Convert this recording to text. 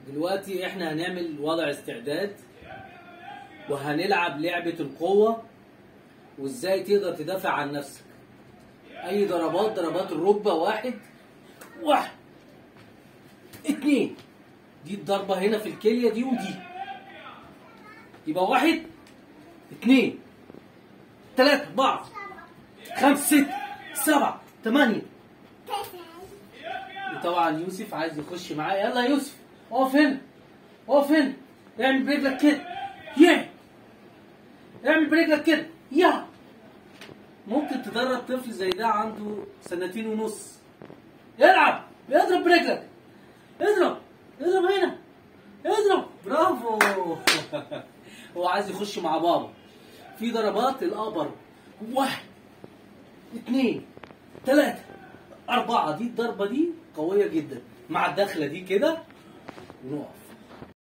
دلوقتي احنا هنعمل وضع استعداد وهنلعب لعبة القوة وازاي تقدر تدافع عن نفسك اي ضربات ضربات الركبة واحد واحد اتنين دي الضربة هنا في الكلية دي ودي يبقى واحد اتنين تلاتة أربعة خمسة ستة سبعة تمانية طبعا يوسف عايز يخش معايا يلا يا يوسف اقف هنا اقف هنا اعمل برجلك كده يا اعمل برجلك كده يا ممكن تدرب طفل زي ده عنده سنتين ونص العب اضرب برجلك اضرب اضرب هنا اضرب برافو هو عايز يخش مع بابا في ضربات الابر واحد اثنين ثلاثة أربعة دي الضربة دي قوية جدا مع الدخلة دي كده ونقف